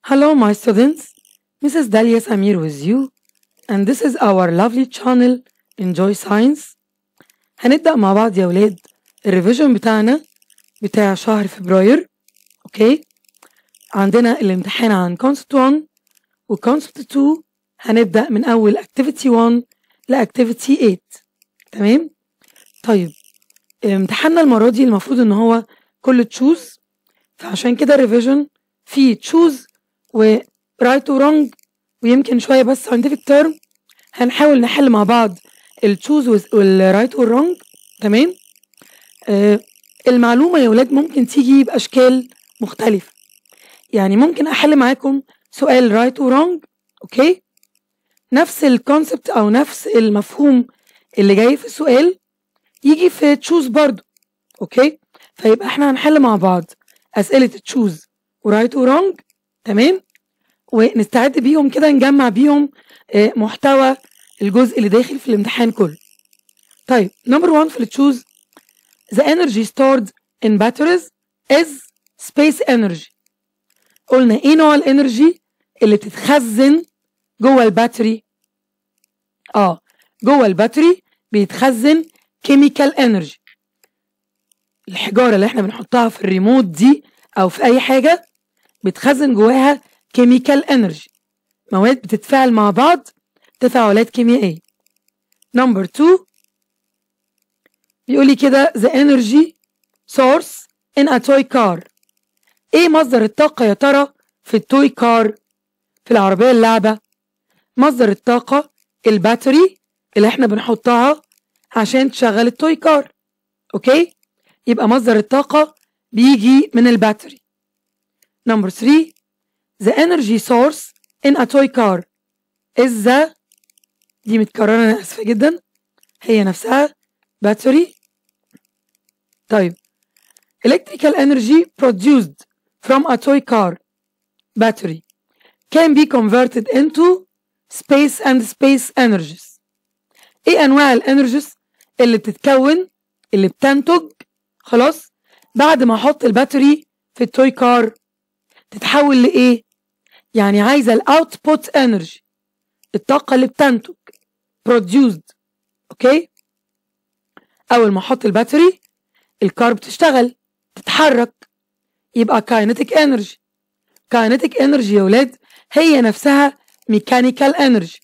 Hello, my students. Mrs. Dalia Samir with you, and this is our lovely channel Enjoy Science. هنبدأ مع بعض يا ولاد الريفيجن بتاعنا بتاع شهر فبراير اوكي عندنا الامتحان عن concept 1 و concept 2 هنبدأ من أول activity 1 ل activity 8 تمام طيب امتحاننا المرة دي المفروض إن هو كله تشوز فعشان كده الريفيجن فيه تشوز و right و wrong ويمكن شوية بس scientific term هنحاول نحل مع بعض التشوز والرايت والرونج تمام آه المعلومة يا ولاد ممكن تيجي بأشكال مختلفة يعني ممكن أحل معاكم سؤال رايت ورونج أوكي نفس الكونسبت أو نفس المفهوم اللي جاي في السؤال يجي في تشوز برضو أوكي فيبقى احنا هنحل مع بعض أسئلة تشوز ورايت ورونج تمام ونستعد بيهم كده نجمع بيهم آه، محتوى الجزء اللي داخل في الامتحان كله طيب نمبر 1 في التشوز the energy stored in batteries is space energy قلنا ايه نوع الانرجي اللي بتتخزن جوه الباتري اه جوه الباتري بيتخزن كيميكال انرجي الحجاره اللي احنا بنحطها في الريموت دي او في اي حاجه بتخزن جواها كيميكال انرجي مواد بتتفاعل مع بعض تفاعلات كيميائيه نمبر 2 بيقول لي كده the energy source in a toy car ايه مصدر الطاقة يا ترى في التوي كار في العربية اللعبة مصدر الطاقة الباتري اللي احنا بنحطها عشان تشغل التوي كار اوكي يبقى مصدر الطاقة بيجي من الباتري نمبر 3 the energy source in a toy car is the دي متكررة أنا آسفة جدا هي نفسها battery طيب electrical energy produced from a toy car battery can be converted into space and space energies ايه انواع الانرجيز اللي بتتكون اللي بتنتج خلاص بعد ما احط الباتري في التوي كار تتحول لايه يعني عايزه الاوتبوت انرجي الطاقه اللي بتنتج produced اوكي اول ما احط الباتري الكار بتشتغل تتحرك يبقى كاينتيك انرجي كاينتيك انرجي يا ولاد هي نفسها ميكانيكال انرجي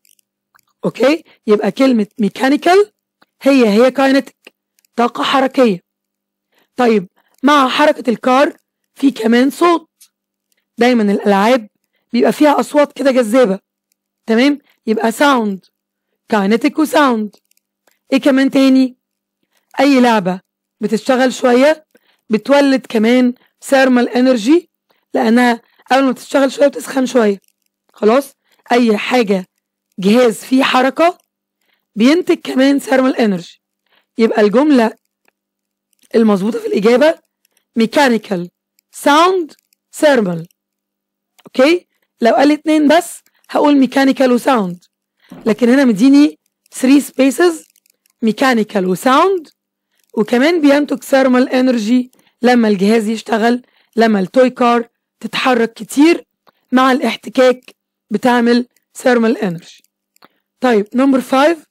اوكي يبقى كلمة ميكانيكال هي هي كاينتيك طاقة حركية طيب مع حركة الكار في كمان صوت دايما الألعاب بيبقى فيها أصوات كده جذابة تمام يبقى ساوند كاينتيك وساوند ايه كمان تاني أي لعبة بتشتغل شوية بتولد كمان ثيرمال انرجي لانها قبل ما تشتغل شويه بتسخن شويه خلاص اي حاجه جهاز فيه حركه بينتج كمان ثيرمال انرجي يبقى الجمله المظبوطه في الاجابه ميكانيكال ساوند ثيرمال اوكي لو قال اتنين بس هقول ميكانيكال وساوند لكن هنا مديني 3 سبيسز ميكانيكال وساوند وكمان بينتج ثيرمال انرجي لما الجهاز يشتغل لما التوي كار تتحرك كتير مع الاحتكاك بتعمل ثيرمال انرجي طيب نمبر 5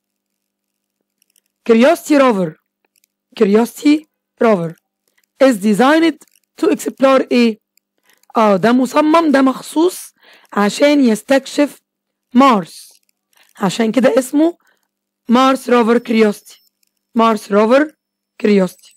Curiosity rover Curiosity rover is designed to explore ايه اه ده مصمم ده مخصوص عشان يستكشف مارس عشان كده اسمه مارس روفر كريوستي مارس روفر كريوستي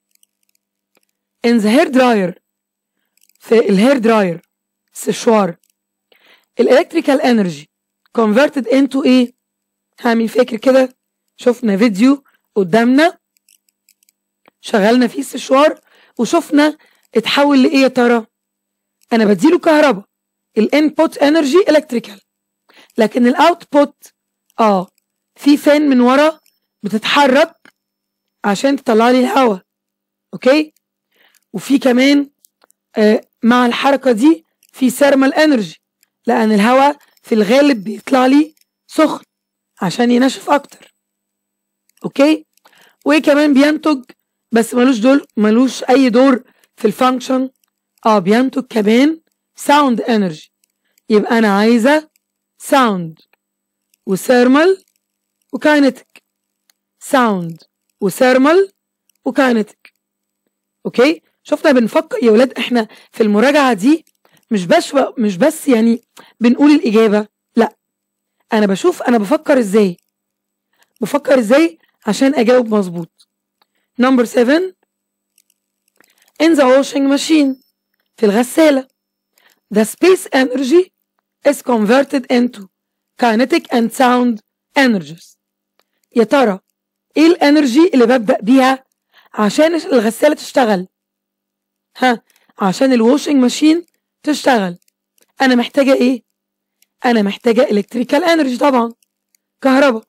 in the hair dryer في الهير دراير السشوار الالكتريكال انرجي converted into ايه هعمل فاكر كده شفنا فيديو قدامنا شغلنا فيه السشوار وشفنا اتحول لايه يا ترى انا بديله كهرباء الانبوت انرجي الكتريكال لكن الاوتبوت اه في فان من ورا بتتحرك عشان تطلع لي الهواء اوكي وفي كمان آه مع الحركه دي في ثيرمال انرجي لان الهواء في الغالب بيطلع لي سخن عشان ينشف اكتر اوكي وكمان بينتج بس ملوش دول ملوش اي دور في الفانكشن اه بينتج كمان sound energy يبقى أنا عايزة sound وثيرمال وكاينتيك sound وثيرمال وكاينتيك اوكي شفنا بنفكر يا ولاد احنا في المراجعة دي مش بس مش بس يعني بنقول الإجابة لا أنا بشوف أنا بفكر إزاي بفكر إزاي عشان أجاوب مظبوط نمبر 7 in the washing machine في الغسالة the space energy is converted into kinetic and sound energies يا ترى ايه الانرجي اللي ببدأ بيها عشان الغسالة تشتغل ها عشان الواشنج ماشين تشتغل انا محتاجة ايه انا محتاجة الكتريكال انرجي طبعا كهرباء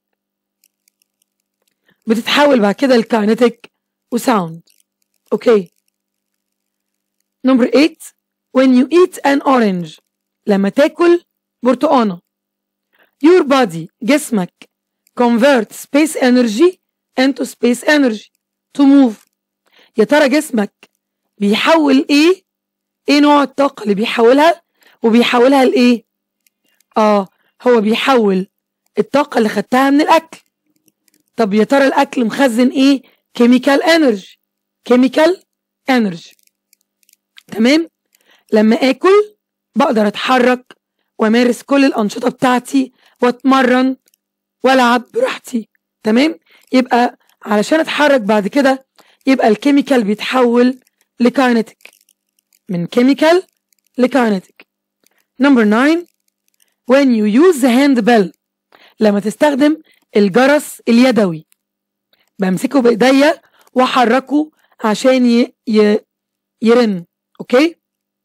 بتتحول بعد كده لكاينتيك وساوند اوكي نمبر 8 when you eat an orange لما تاكل برتقانة your body جسمك convert space energy into space energy to move يا ترى جسمك بيحول ايه ايه نوع الطاقة اللي بيحولها وبيحولها لايه اه هو بيحول الطاقة اللي خدتها من الاكل طب يا ترى الاكل مخزن ايه كيميكال انرجي كيميكال انرجي تمام لما اكل بقدر اتحرك وامارس كل الانشطه بتاعتي واتمرن والعب براحتي تمام يبقى علشان اتحرك بعد كده يبقى الكيميكال بيتحول لكاينتيك من كيميكال لكاينتيك نمبر 9 when you use the handbell لما تستخدم الجرس اليدوي بمسكه بايديا واحركه عشان ي... ي... يرن اوكي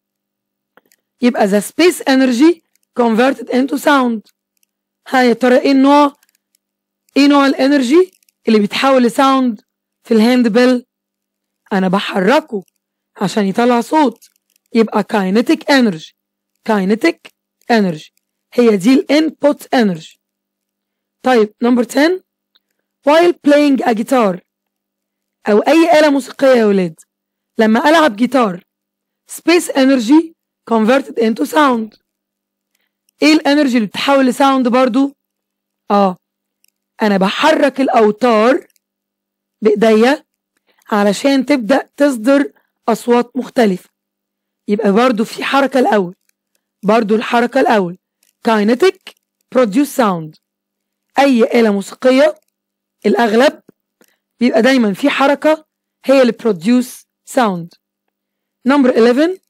يبقى the space energy converted into sound ها يا ترى ايه النوع ايه نوع الانرجي اللي بيتحول لساوند في الهاند بيل انا بحركه عشان يطلع صوت يبقى kinetic energy kinetic energy هي دي الانبوت energy طيب نمبر 10 while playing a guitar او اي آلة موسيقية يا ولاد لما العب جيتار space energy converted into sound ايه الانرجي اللي بتتحول لساوند برضو اه انا بحرك الاوتار بايديا علشان تبدا تصدر اصوات مختلفه يبقى برضو في حركه الاول برضو الحركه الاول kinetic produce sound اي آلة موسيقية الاغلب بيبقى دايما في حركة هي اللي produce sound number 11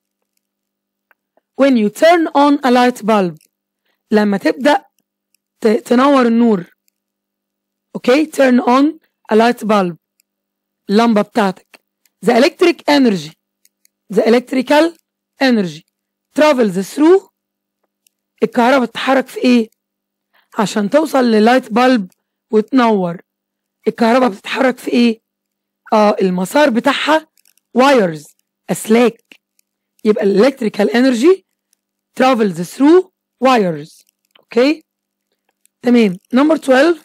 when you turn on a light bulb لما تبدأ تنور النور اوكي turn on a light bulb اللمبة بتاعتك the electric energy the electrical energy travels through الكهرباء بتتحرك في ايه عشان توصل للايت بلب وتنور الكهرباء بتتحرك في ايه اه المسار بتاعها وايرز اسلاك يبقى الالكتريكال انرجي travels through wires اوكي تمام نمبر 12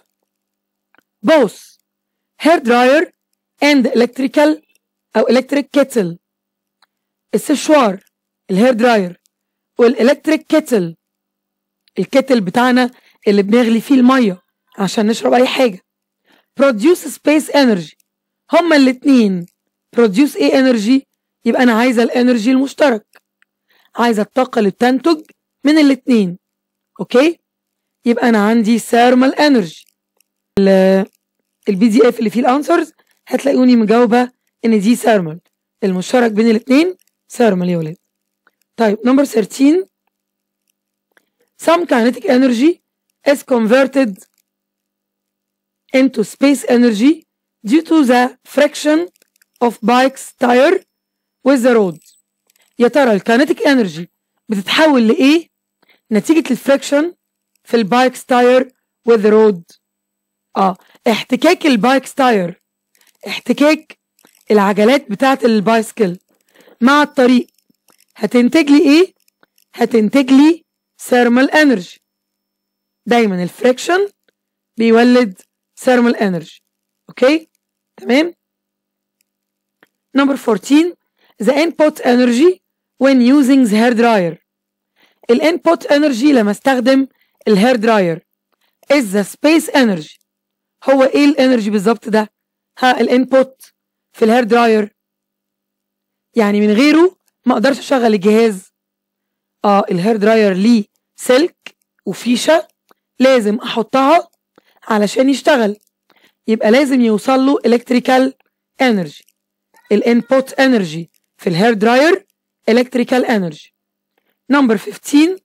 both hair dryer and electrical او electric kettle السشوار الهير دراير والالكتريك كيتل الكتل بتاعنا اللي بنغلي فيه الميه عشان نشرب اي حاجه produce space energy هما الاتنين produce ايه energy يبقى انا عايزه الانرجي المشترك عايزه الطاقه اللي بتنتج من الاتنين اوكي يبقى انا عندي thermal energy البي دي اف اللي فيه الانسرز هتلاقوني مجاوبه ان دي thermal المشترك بين الاتنين thermal يا ولاد طيب نمبر 13 some kinetic energy is converted into space energy due to the friction of bike's tire with the road يا ترى الكينيتيك انرجي بتتحول لايه نتيجة الفريكشن في البايكس تاير with the road اه احتكاك البايكس تاير احتكاك العجلات بتاعة البايسكل مع الطريق هتنتج لي ايه هتنتج لي ثيرمال انرجي دايما الفريكشن بيولد ثيرمال انرجي اوكي تمام نمبر 14 the input energy when using the hair dryer الانبوت انرجي لما استخدم الهير دراير is the space energy هو ايه الانرجي بالظبط ده ها الانبوت في الهير دراير يعني من غيره ما اقدرش اشغل الجهاز اه الهير دراير ليه سلك وفيشه لازم احطها علشان يشتغل يبقى لازم يوصل له electrical energy الانبوت energy في الهير دراير electrical energy number 15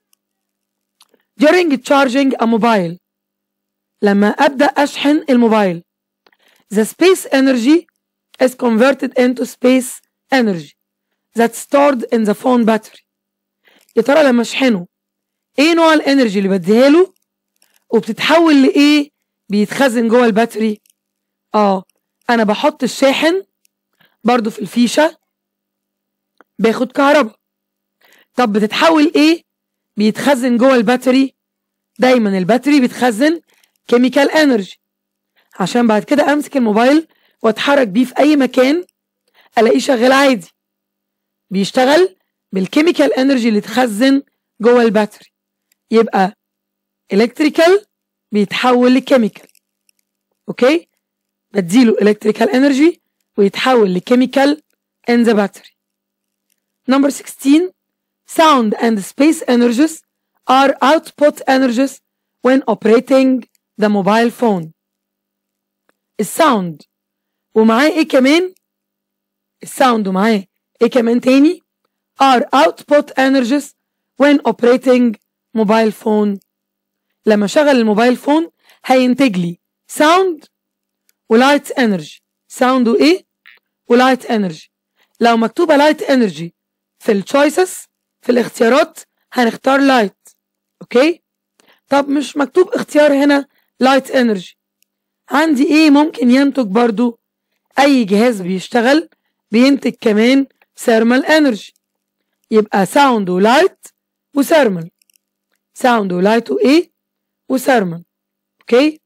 during charging a mobile لما أبدأ أشحن الموبايل the space energy is converted into space energy that's stored in the phone battery يا ترى لما أشحنه إيه نوع الانرجي اللي بديها له وبتتحول لإيه بيتخزن جوه الباتري آه أنا بحط الشاحن برضو في الفيشة باخد كهرباء طب بتتحول إيه بيتخزن جوه الباتري دايما الباتري بيتخزن كيميكال انرجي عشان بعد كده امسك الموبايل واتحرك بيه في اي مكان الاقيه شغال عادي بيشتغل بالكيميكال انرجي اللي اتخزن جوه الباتري يبقى الكتريكال بيتحول لكيميكال اوكي بديله الكتريكال انرجي ويتحول لكيميكال in the battery number 16 sound and space energies are output energies when operating the mobile phone الساوند ومعاه ايه كمان الساوند ومعاه ايه كمان تاني are output energies when operating mobile phone لما اشغل الموبايل فون هينتج لي ساوند ولايت انرجي ساوند وايه ولايت انرجي لو مكتوبه لايت انرجي في التشويسز في الاختيارات هنختار لايت اوكي طب مش مكتوب اختيار هنا لايت انرجي عندي ايه ممكن ينتج برضو اي جهاز بيشتغل بينتج كمان ثيرمال انرجي يبقى ساوند ولايت وثيرمال ساوند ولايت وايه وثيرمال اوكي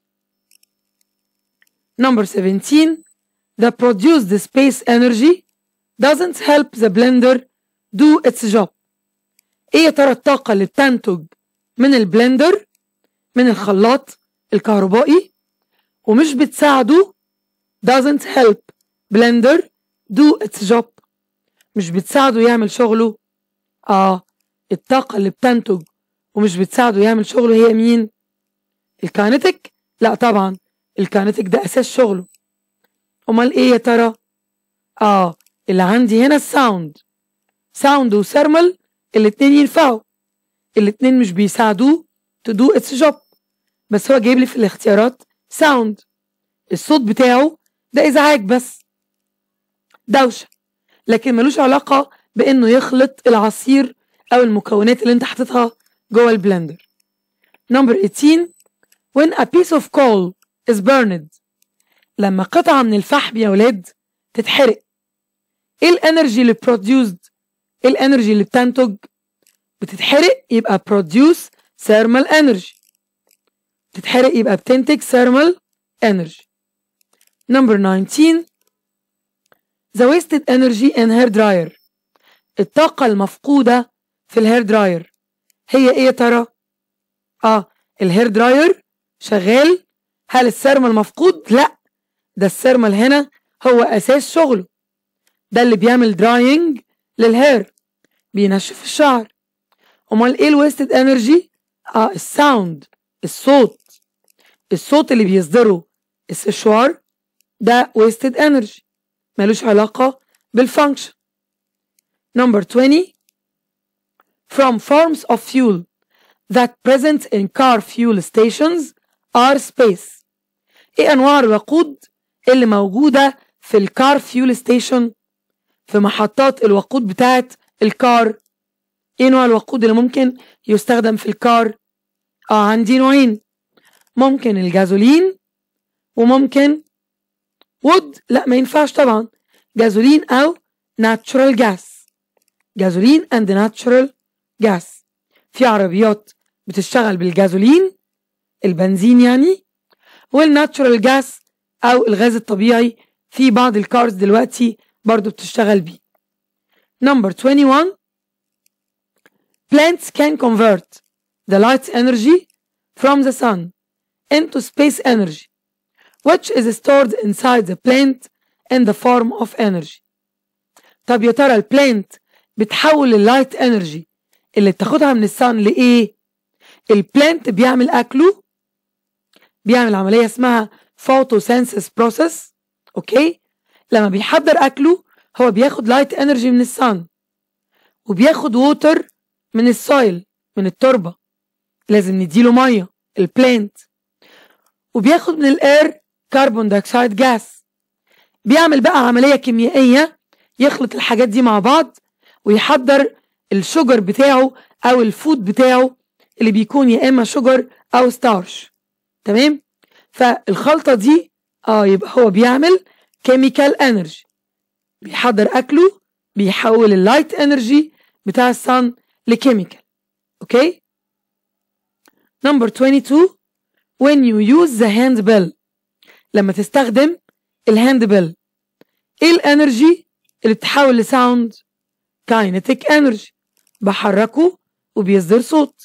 number 17 the produced space energy doesn't help the blender do its job ايه يا ترى الطاقة اللي بتنتج من البلندر من الخلاط الكهربائي ومش بتساعده doesn't help blender do its job مش بتساعده يعمل شغله اه الطاقة اللي بتنتج ومش بتساعده يعمل شغله هي مين الكاينتيك لا طبعا الكاينتيك ده اساس شغله امال ايه يا ترى اه اللي عندي هنا الساوند ساوند وثيرمال الاتنين ينفعوا الاتنين مش بيساعدوه to do its job بس هو جايب لي في الاختيارات ساوند الصوت بتاعه ده ازعاج بس دوشة لكن ملوش علاقة بانه يخلط العصير او المكونات اللي انت حاططها جوه البلندر number 18 when a piece of coal is burned لما قطعة من الفحم يا ولاد تتحرق ايه الانرجي اللي produced ايه الانرجي اللي بتنتج بتتحرق يبقى produce thermal energy تتحرق يبقى بتنتج thermal energy number 19 the wasted energy in hair dryer الطاقة المفقودة في الهير دراير هي ايه يا ترى؟ اه الهير دراير شغال هل الثيرمال مفقود؟ لا ده الثيرمال هنا هو اساس شغله ده اللي بيعمل دراينج للهير بينشف الشعر امال ايه الويستد انرجي؟ اه الساوند الصوت الصوت اللي بيصدره السشوار ده wasted energy ملوش علاقة بالفانكشن number 20 from forms of fuel that present in car fuel stations are space ايه انواع الوقود اللي موجودة في الكار فيول ستيشن في محطات الوقود بتاعت الكار ايه نوع الوقود اللي ممكن يستخدم في الكار اه عندي نوعين ممكن الجازولين وممكن وود لا ما ينفعش طبعا جازولين او ناتشورال جاس جازولين اند ناتشورال جاس في عربيات بتشتغل بالجازولين البنزين يعني والناتشورال جاس او الغاز الطبيعي في بعض الكارز دلوقتي برضو بتشتغل بيه نمبر 21 plants can convert the light energy from the sun into space energy which is stored inside the plant in the form of energy طب يا ترى البلانت بتحول اللايت انرجي اللي بتاخدها من السن لايه البلانت بيعمل اكله بيعمل عمليه اسمها photosynthesis process اوكي لما بيحضر اكله هو بياخد لايت انرجي من السن وبياخد ووتر من السويل من التربه لازم نديله ميه البلانت وبياخد من الاير كربون دايوكسيد جاس بيعمل بقى عمليه كيميائيه يخلط الحاجات دي مع بعض ويحضر الشجر بتاعه او الفود بتاعه اللي بيكون يا اما شجر او ستارش تمام فالخلطه دي اه يبقى هو بيعمل كيميكال انرجي بيحضر اكله بيحول اللايت انرجي بتاع السن لكيميكال اوكي نمبر 22 when you use the hand bell لما تستخدم الهاند بيل ايه الانرجي اللي بتحول لساوند كاينتيك انرجي بحركه وبيصدر صوت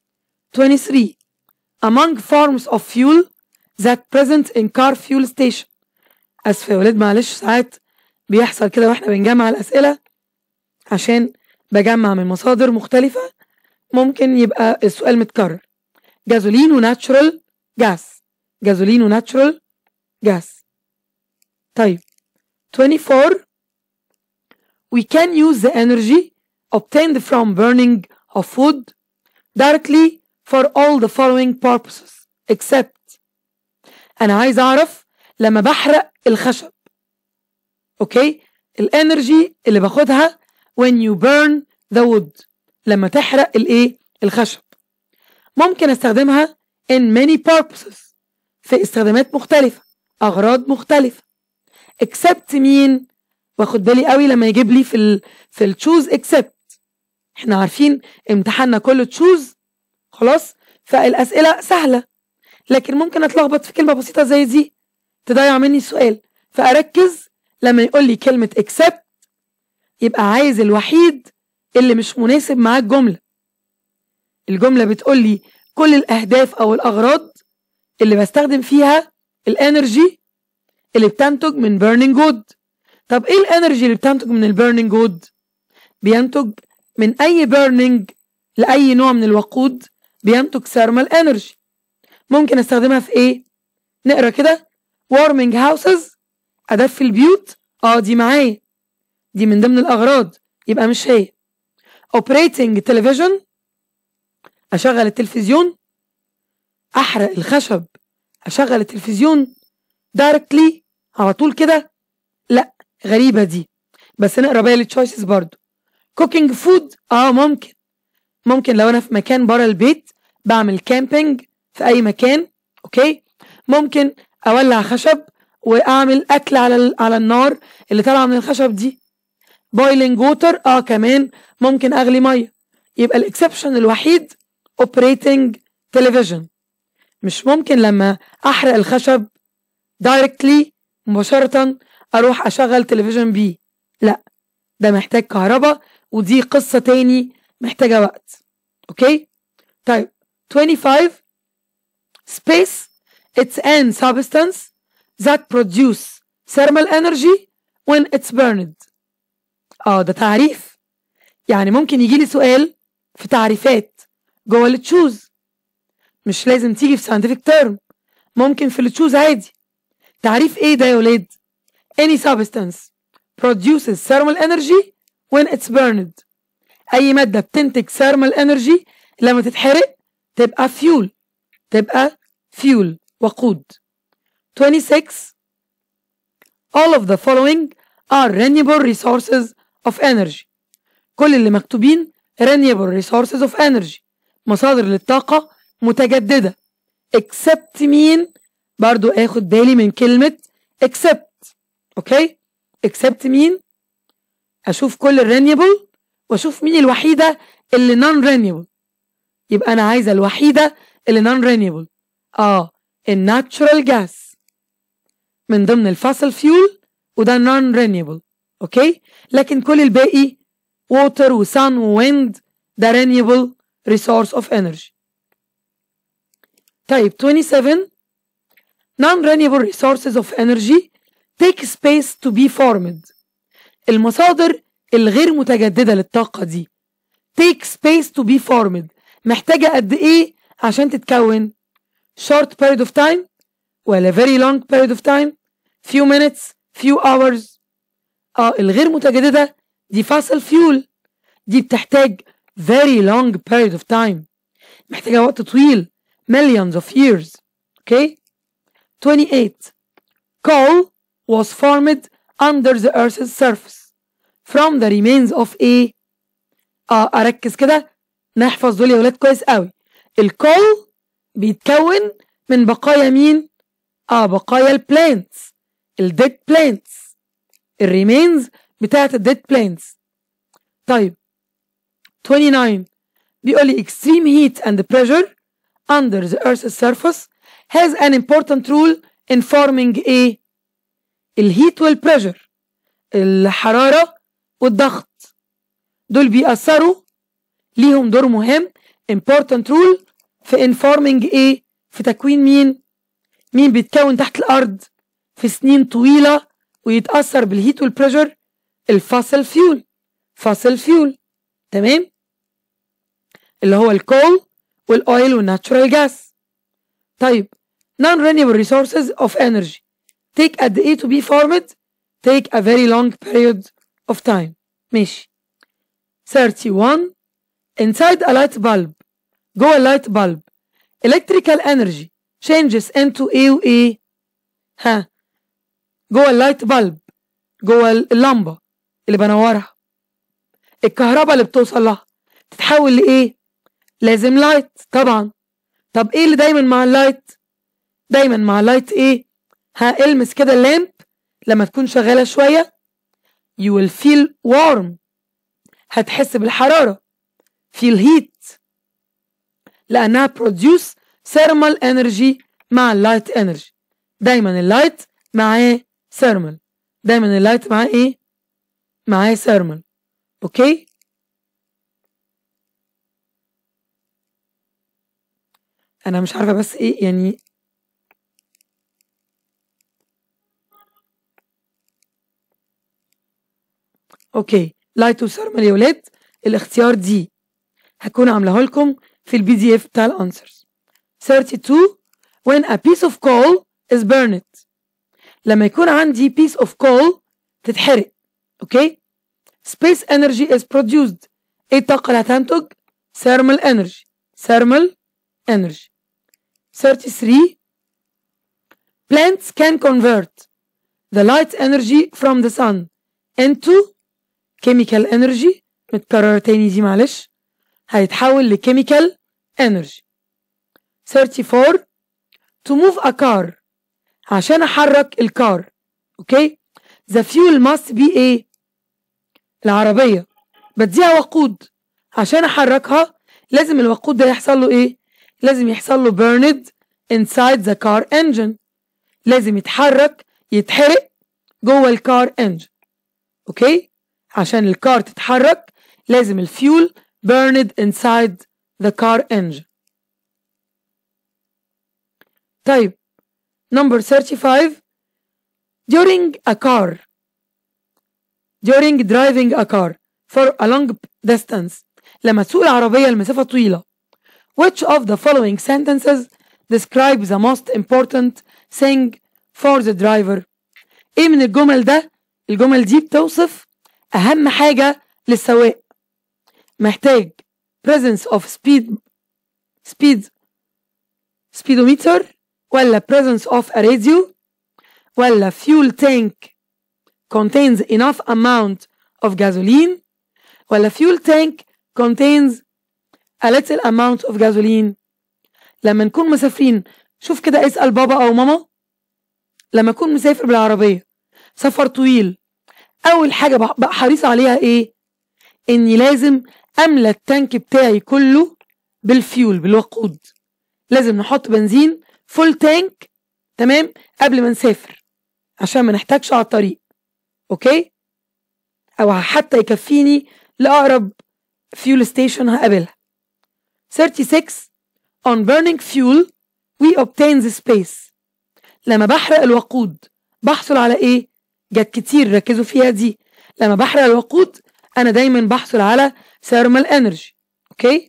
23 among forms of fuel that present in car fuel station اسف يا ولاد معلش ساعات بيحصل كده واحنا بنجمع الاسئله عشان بجمع من مصادر مختلفه ممكن يبقى السؤال متكرر جازولين وناتشورال جاس جازولين وناتشورال جاس طيب 24 we can use the energy obtained from burning of wood directly for all the following purposes except انا عايز اعرف لما بحرق الخشب اوكي الانرجي اللي باخدها when you burn the wood لما تحرق الايه الخشب ممكن استخدمها in many purposes في استخدامات مختلفة اغراض مختلفة except مين واخد بالي قوي لما يجيب لي في ال في التشوز except احنا عارفين امتحاننا كله تشوز خلاص فالاسئله سهله لكن ممكن اتلخبط في كلمه بسيطه زي دي تضيع مني السؤال فاركز لما يقول لي كلمه except يبقى عايز الوحيد اللي مش مناسب معاه الجمله الجمله بتقول لي كل الاهداف او الاغراض اللي بستخدم فيها الانرجي اللي بتنتج من burning wood طب ايه الانرجي اللي بتنتج من البيرنينج وود بينتج من اي بيرنينج لاي نوع من الوقود بينتج ثيرمال انرجي ممكن استخدمها في ايه نقرا كده warming houses ادفي البيوت اه دي معايا دي من ضمن الاغراض يبقى مش هي operating television اشغل التلفزيون احرق الخشب اشغل التلفزيون directly على طول كده لا غريبه دي بس نقرا باقي التشويسز برضو cooking food اه ممكن ممكن لو انا في مكان بره البيت بعمل كامبينج في اي مكان اوكي ممكن اولع خشب واعمل اكل على على النار اللي طالعه من الخشب دي بويلنج ووتر اه كمان ممكن اغلي ميه يبقى الاكسبشن الوحيد اوبريتنج تلفزيون مش ممكن لما احرق الخشب دايركتلي مباشره اروح اشغل تلفزيون بيه لا ده محتاج كهرباء ودي قصة تاني محتاجة وقت اوكي طيب 25 space it's an substance that produce thermal energy when it's burned اه ده تعريف يعني ممكن يجي لي سؤال في تعريفات جوه التشوز مش لازم تيجي في scientific term ممكن في التشوز عادي تعريف ايه ده يا ولاد any substance produces thermal energy when it's burned أي مادة بتنتج thermal energy لما تتحرق تبقى fuel تبقى fuel وقود 26 all of the following are renewable resources of energy كل اللي مكتوبين renewable resources of energy مصادر للطاقة متجددة except مين برضو اخد بالي من كلمة except اوكي except مين اشوف كل الرينيبل واشوف مين الوحيدة اللي نون رينيبل يبقى انا عايزة الوحيدة اللي نون رينيبل اه الناتشورال جاس من ضمن الفاسل فيول وده نون رينيبل اوكي لكن كل الباقي ووتر وسان وويند ده renewable resource of energy طيب 27 non-renewable resources of energy take space to be formed المصادر الغير متجددة للطاقة دي take space to be formed محتاجة قد إيه عشان تتكون short period of time ولا very long period of time few minutes few hours اه الغير متجددة دي fossil fuel دي بتحتاج very long period of time محتاجة وقت طويل millions of years okay 28 coal was formed under the earth's surface from the remains of a اه اركز كده نحفظ دول يا ولاد كويس قوي الكول بيتكون من بقايا مين اه بقايا البلانتس الديد بلانتس الريمينز بتاعت الديد بلانتس طيب 29 بيقول لي extreme heat and pressure under the earth's surface has an important role in forming a الهيت والبريشر الحرارة والضغط دول بيأثروا ليهم دور مهم important role في informing ايه في تكوين مين مين بيتكون تحت الأرض في سنين طويلة ويتأثر بالهيت والبريشر الفاسل فيول فاسل فيول تمام اللي هو الكول والاويل والناتشورال جاس طيب non renewable resources of energy take قد ايه to be formed take a very long period of time ماشي 31 inside a light bulb جوه اللايت bulb electrical energy changes into ايه وايه ها جوه اللايت bulb جوه اللمبة اللي بنورها الكهرباء اللي بتوصل لها تتحول لإيه؟ لازم لايت طبعا طب إيه اللي دايما مع اللايت؟ دايما مع اللايت إيه؟ ها المس كده اللامب لما تكون شغالة شوية you will feel warm هتحس بالحرارة feel heat لأنها produce thermal energy مع اللايت energy دايما اللايت معاه thermal دايما اللايت معاه ايه؟ معاه thermal اوكي؟ انا مش عارفة بس ايه يعني اوكي لايت وثيرمال يا ولاد الاختيار دي هكون عاملاه لكم في البي دي اف بتاع الانسرز 32 when a piece of coal is burned لما يكون عندي piece of coal تتحرق اوكي space energy is produced ايه الطاقة اللي هتنتج thermal energy thermal energy 33 plants can convert the light energy from the sun into chemical energy متكررة تاني دي معلش هيتحول لchemical energy 34 to move a car عشان احرك الكار اوكي the fuel must be ايه العربية بديها وقود عشان احركها لازم الوقود ده يحصل له ايه لازم يحصل له burned inside the car engine لازم يتحرك يتحرق جوه الكار engine اوكي عشان الكار تتحرك لازم الفيول burned inside the car engine طيب number 35 during a car during driving a car for a long distance لما تسوق العربية لمسافة طويلة which of the following sentences describe the most important thing for the driver ايه من الجمل ده الجمل دي بتوصف اهم حاجة للسواق محتاج presence of speed speed speedometer ولا presence of a radio ولا fuel tank contains enough amount of gasoline ولا fuel tank contains a little amount of gasoline لما نكون مسافرين شوف كده اسأل بابا أو ماما لما أكون مسافر بالعربية سفر طويل أول حاجة بقى حريص عليها إيه؟ إني لازم أملى التانك بتاعي كله بالفيول بالوقود لازم نحط بنزين فول تانك تمام قبل ما نسافر عشان ما نحتاجش على الطريق اوكي او حتى يكفيني لاقرب fuel station هقابلها 36 on burning fuel we obtain the space لما بحرق الوقود بحصل على ايه جت كتير ركزوا فيها دي لما بحرق الوقود انا دايما بحصل على thermal energy اوكي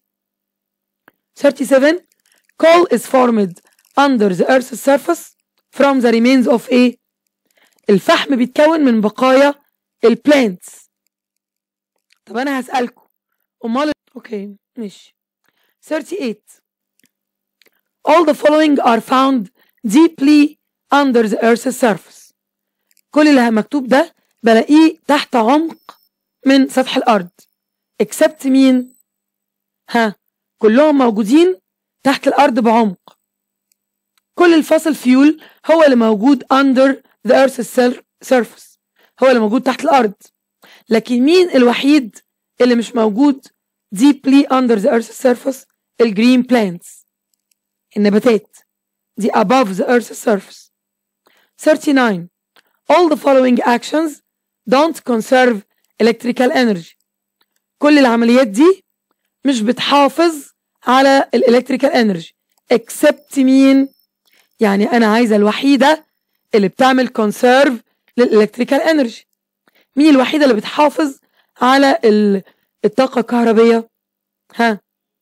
37 coal is formed under the earth's surface from the remains of ايه الفحم بيتكون من بقايا البلانتس طب انا هسألكم امال اوكي ماشي 38 all the following are found deeply under the earth's surface كل اللي مكتوب ده بلاقيه تحت عمق من سطح الارض except مين ها كلهم موجودين تحت الارض بعمق كل الفصل فيول هو اللي موجود under the earth's surface هو اللي موجود تحت الارض لكن مين الوحيد اللي مش موجود deeply under the earth's surface الجرين plants النباتات دي above the earth's surface 39 all the following actions don't conserve electrical energy كل العمليات دي مش بتحافظ على الالكتريكال انرجي except مين يعني انا عايزه الوحيده اللي بتعمل كونسيرف للالكتريكال انرجي مين الوحيده اللي بتحافظ على الطاقه الكهربيه ها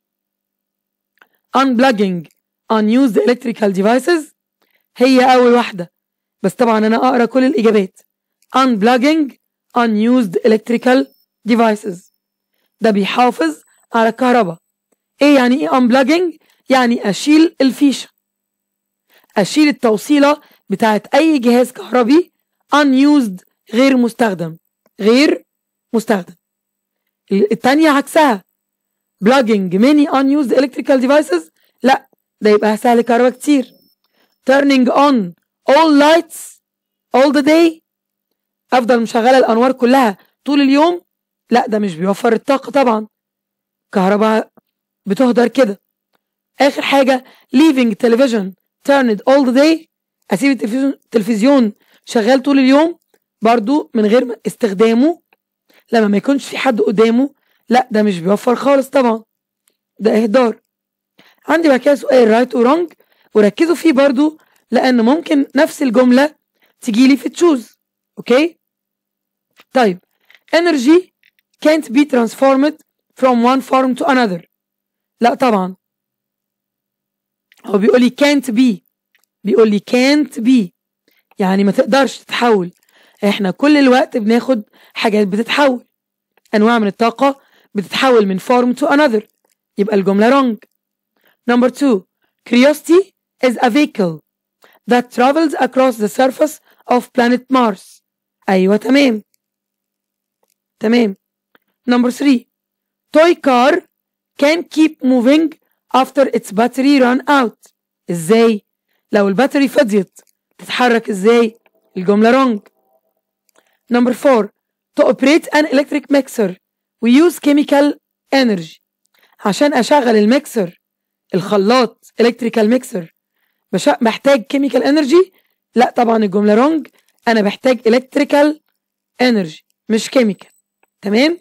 unplugging unused electrical devices هي اول واحده بس طبعا انا اقرا كل الاجابات unplugging unused electrical devices ده بيحافظ على الكهرباء ايه يعني ايه unplugging يعني اشيل الفيشه اشيل التوصيله بتاعت اي جهاز كهربي unused غير مستخدم غير مستخدم التانية عكسها plugging many unused electrical devices لا ده يبقى هسهل الكهرباء كتير turning on all lights all the day افضل مشغله الانوار كلها طول اليوم لا ده مش بيوفر الطاقه طبعا كهرباء بتهدر كده اخر حاجه leaving television turned all the day اسيب التلفزيون شغال طول اليوم برضو من غير استخدامه لما ما يكونش في حد قدامه لا ده مش بيوفر خالص طبعا ده اهدار عندي بقى كده سؤال رايت ورونج وركزوا فيه برضو لان ممكن نفس الجمله تجيلي في تشوز اوكي طيب energy can't be transformed from one form to another لا طبعا هو بيقول لي can't be بيقول لي can't be يعني ما تقدرش تتحول احنا كل الوقت بناخد حاجات بتتحول انواع من الطاقة بتتحول من form to another يبقى الجملة wrong number two curiosity is a vehicle that travels across the surface of planet Mars ايوه تمام تمام number three toy car can keep moving after its battery run out ازاي لو الباتري فضيت تتحرك ازاي الجملة wrong number four to operate an electric mixer we use chemical energy عشان اشغل الميكسر الخلاط electrical mixer محتاج chemical energy لا طبعا الجملة wrong انا بحتاج electrical energy مش chemical تمام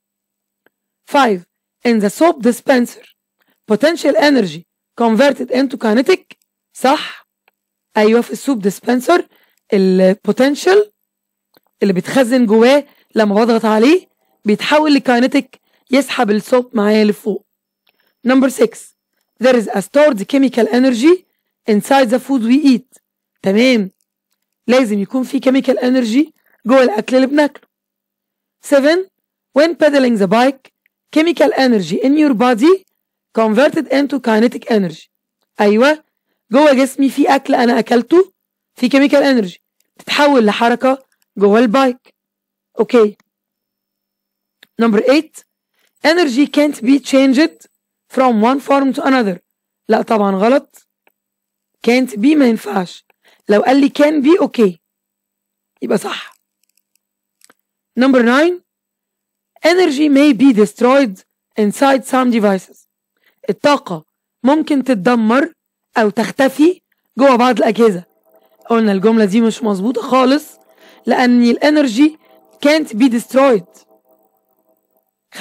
5 in the soap dispenser potential energy converted into kinetic صح ايوه في السوب ديسبنسر البوتنشال اللي بيتخزن جواه لما بضغط عليه بيتحول لكاينتيك يسحب الصوت معايا لفوق نمبر 6 there is a stored chemical energy inside the food we eat تمام لازم يكون في chemical energy جوه الاكل اللي بناكله 7 when pedaling the bike chemical energy in your body converted into kinetic energy ايوه جوه جسمي في اكل انا اكلته في كيميكال انرجي تتحول لحركه جوه البايك اوكي نمبر 8 energy can't be changed from one form to another لا طبعا غلط can't be ما ينفعش لو قال لي can be اوكي يبقى صح نمبر 9 energy may be destroyed inside some devices الطاقة ممكن تتدمر أو تختفي جوه بعض الأجهزة قلنا الجملة دي مش مظبوطة خالص لأن الانرجي can't be destroyed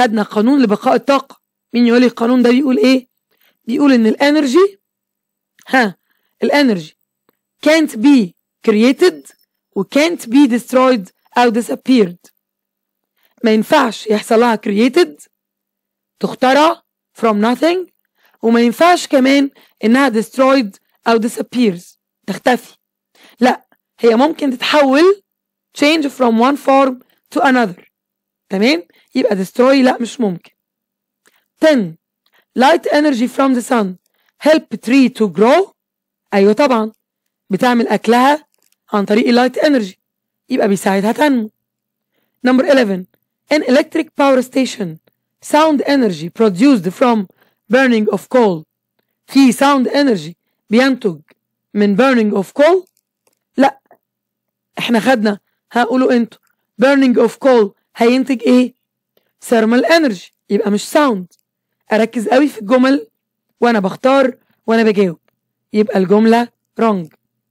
خدنا قانون لبقاء الطاقة مين يقول لي القانون ده بيقول ايه بيقول ان الانرجي ها الانرجي can't be created و can't be destroyed أو disappeared ما ينفعش يحصل لها created تخترع from nothing وما ينفعش كمان إنها destroyed أو disappears تختفي لا هي ممكن تتحول change from one form to another تمام يبقى destroy لا مش ممكن 10 light energy from the sun help tree to grow أيوة طبعا بتعمل أكلها عن طريق اللايت انرجي يبقى بيساعدها تنمو number 11 an electric power station sound energy produced from burning of coal في sound energy بينتج من burning of coal لا احنا خدنا هقولوا انتوا burning of coal هينتج ايه thermal energy يبقى مش sound اركز قوي في الجمل وانا بختار وانا بجاوب يبقى الجملة wrong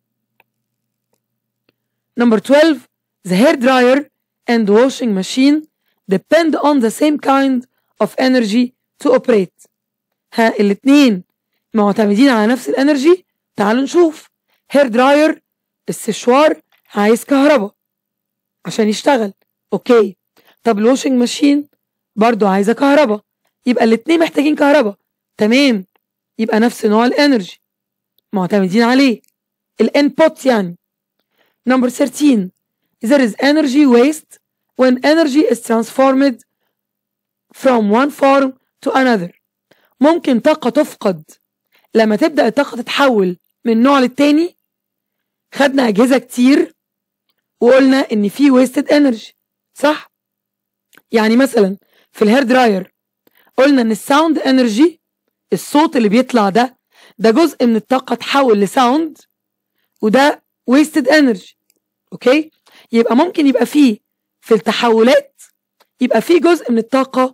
Number 12 the hair dryer and washing machine depend on the same kind of energy to operate ها الاتنين معتمدين على نفس الانرجي تعالوا نشوف هير دراير السشوار عايز كهرباء عشان يشتغل اوكي طب الواشنج ماشين برضو عايزه كهرباء يبقى الاتنين محتاجين كهرباء تمام يبقى نفس نوع الانرجي معتمدين عليه الانبوت يعني number 13 there is energy waste when energy is transformed from one form to another ممكن طاقة تفقد لما تبدأ الطاقة تتحول من نوع للتاني خدنا أجهزة كتير وقلنا إن في wasted energy صح؟ يعني مثلا في الهير دراير قلنا إن الساوند انرجي الصوت اللي بيطلع ده ده جزء من الطاقة اتحول لساوند وده wasted energy اوكي يبقى ممكن يبقى فيه في التحولات يبقى فيه جزء من الطاقة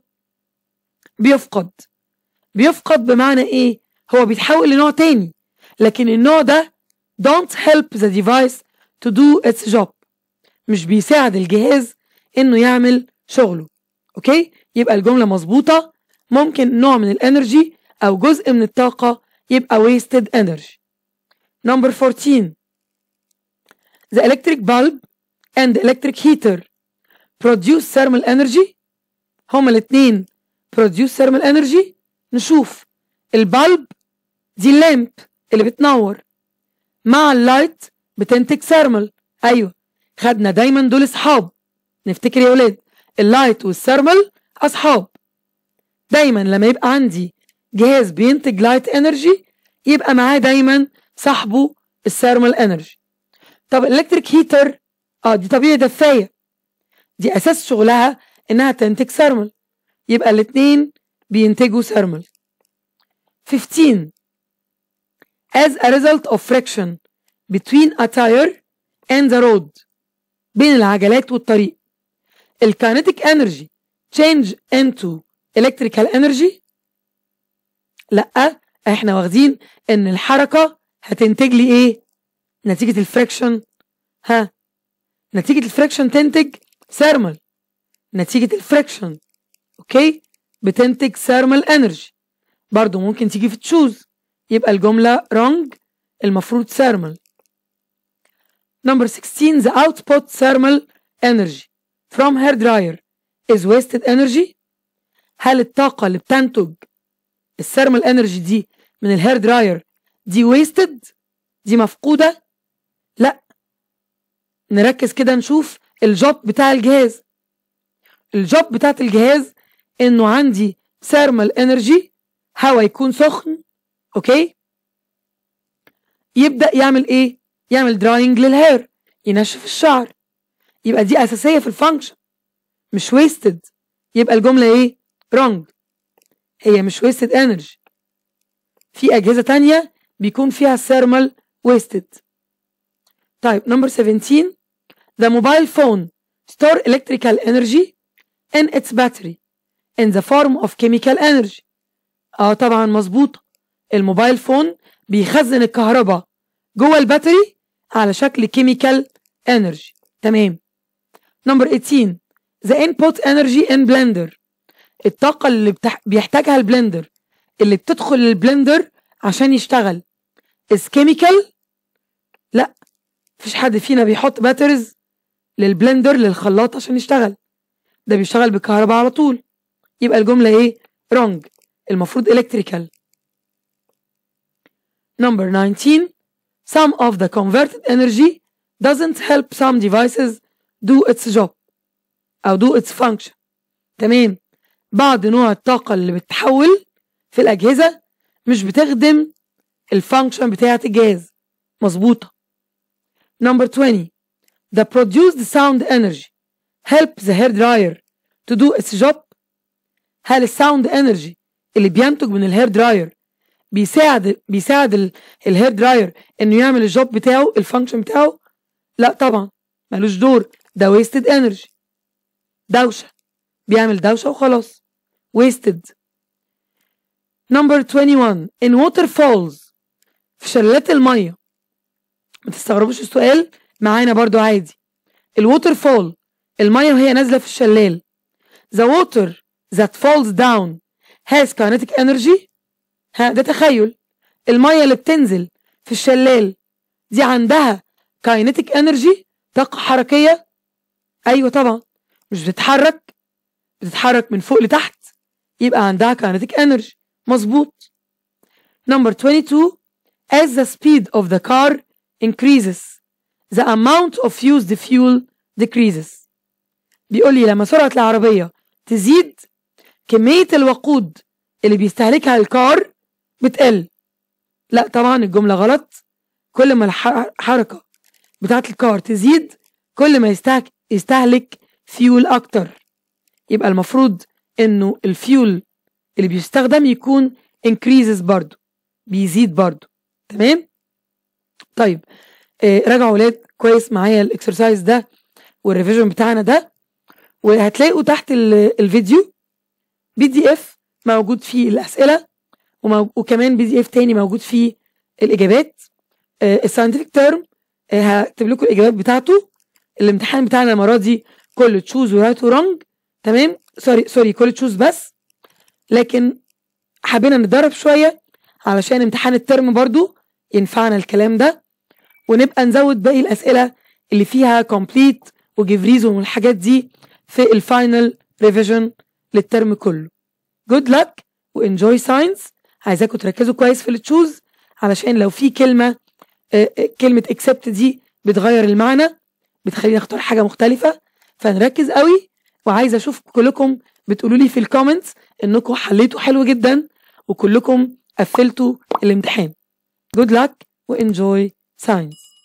بيفقد بيفقد بمعنى ايه هو بيتحول لنوع تاني لكن النوع ده don't help the device to do its job مش بيساعد الجهاز انه يعمل شغله اوكي يبقى الجملة مظبوطة ممكن نوع من الانرجي او جزء من الطاقة يبقى wasted energy number 14 the electric bulb and the electric heater produce thermal energy هما الاتنين produce thermal energy نشوف البالب دي اللامب اللي بتنور مع اللايت بتنتج ثيرمال ايوه خدنا دايما دول اصحاب نفتكر يا ولاد اللايت والثيرمال اصحاب دايما لما يبقى عندي جهاز بينتج لايت انرجي يبقى معاه دايما صاحبه الثيرمال انرجي طب الالكتريك هيتر اه دي طبيعي دفايه دي اساس شغلها انها تنتج ثيرمال يبقى الاتنين بينتجوا ثيرمال 15 as a result of friction between a tire and the road بين العجلات والطريق الكينيتيك energy change into electrical energy لا احنا واخدين ان الحركة هتنتج لي ايه نتيجة الفريكشن ها نتيجة الفريكشن تنتج ثيرمال نتيجة الفريكشن اوكي بتنتج ثيرمال انرجي برضو ممكن تيجي في تشوز يبقى الجملة wrong المفروض thermal number 16 the output thermal energy from hair dryer is wasted energy هل الطاقة اللي بتنتج الثيرمال انرجي دي من الهير دراير دي wasted دي مفقودة لا نركز كده نشوف الجوب بتاع الجهاز الجوب بتاعت الجهاز انه عندي ثيرمال انرجي هوا يكون سخن اوكي يبدا يعمل ايه يعمل دراينج للهير ينشف الشعر يبقى دي اساسيه في الفانكشن مش ويستد يبقى الجمله ايه wrong هي مش wasted energy في اجهزه تانية بيكون فيها thermal wasted طيب number 17 the mobile phone store electrical energy in its battery in the form of chemical energy اه طبعا مظبوط الموبايل فون بيخزن الكهرباء جوه الباتري على شكل كيميكال انرجي تمام نمبر 18 the input energy in blender الطاقة اللي بتح... بيحتاجها البلندر اللي بتدخل البلندر عشان يشتغل is chemical لا مفيش حد فينا بيحط باترز للبلندر للخلاط عشان يشتغل ده بيشتغل بالكهرباء على طول يبقى الجملة ايه wrong المفروض electrical number 19 some of the converted energy doesn't help some devices do its job أو do its function تمام بعض نوع الطاقة اللي بتتحول في الأجهزة مش بتخدم الفانكشن بتاعة الجهاز مظبوطة number 20 the produced sound energy help the hair dryer to do its job هل الساوند انرجي اللي بينتج من الهير دراير بيساعد بيساعد الهير دراير انه يعمل الجوب بتاعه الفانكشن بتاعه لا طبعا ملوش دور ده ويستد انرجي دوشه بيعمل دوشه وخلاص wasted number 21 in waterfalls في شلالات الميه ما تستغربوش السؤال معانا برضو عادي الووتر فول الميه وهي نازله في الشلال the water that falls down has kinetic energy ها ده تخيل الميه اللي بتنزل في الشلال دي عندها kinetic energy طاقة حركية أيوة طبعا مش بتتحرك بتتحرك من فوق لتحت يبقى عندها kinetic energy مظبوط number 22 as the speed of the car increases the amount of used fuel decreases بيقول لي لما سرعة العربية تزيد كمية الوقود اللي بيستهلكها الكار بتقل لا طبعا الجملة غلط كل ما الحركة بتاعة الكار تزيد كل ما يستهلك فيول أكتر يبقى المفروض إنه الفيول اللي بيستخدم يكون increases برضو بيزيد برضو تمام طيب آه راجعوا ولاد كويس معايا الاكسرسايز ده والريفيجن بتاعنا ده وهتلاقوا تحت الفيديو بي دي اف موجود فيه الاسئله وكمان بي دي اف تاني موجود فيه الاجابات آه الساينتفك تيرم آه هكتب لكم الاجابات بتاعته الامتحان بتاعنا المره دي كله تشوز ورايت ورونج تمام سوري سوري كله تشوز بس لكن حبينا نتدرب شويه علشان امتحان الترم برضو ينفعنا الكلام ده ونبقى نزود باقي الاسئله اللي فيها كومبليت وجيف ريزون والحاجات دي في الفاينل ريفيجن للترم كله جود لك وانجوي ساينس عايزاكم تركزوا كويس في التشوز علشان لو في كلمه كلمه اكسبت دي بتغير المعنى بتخليني اختار حاجه مختلفه فنركز قوي وعايزه اشوف كلكم بتقولوا لي في الكومنتس انكم حليتوا حلو جدا وكلكم قفلتوا الامتحان good luck وانجوي science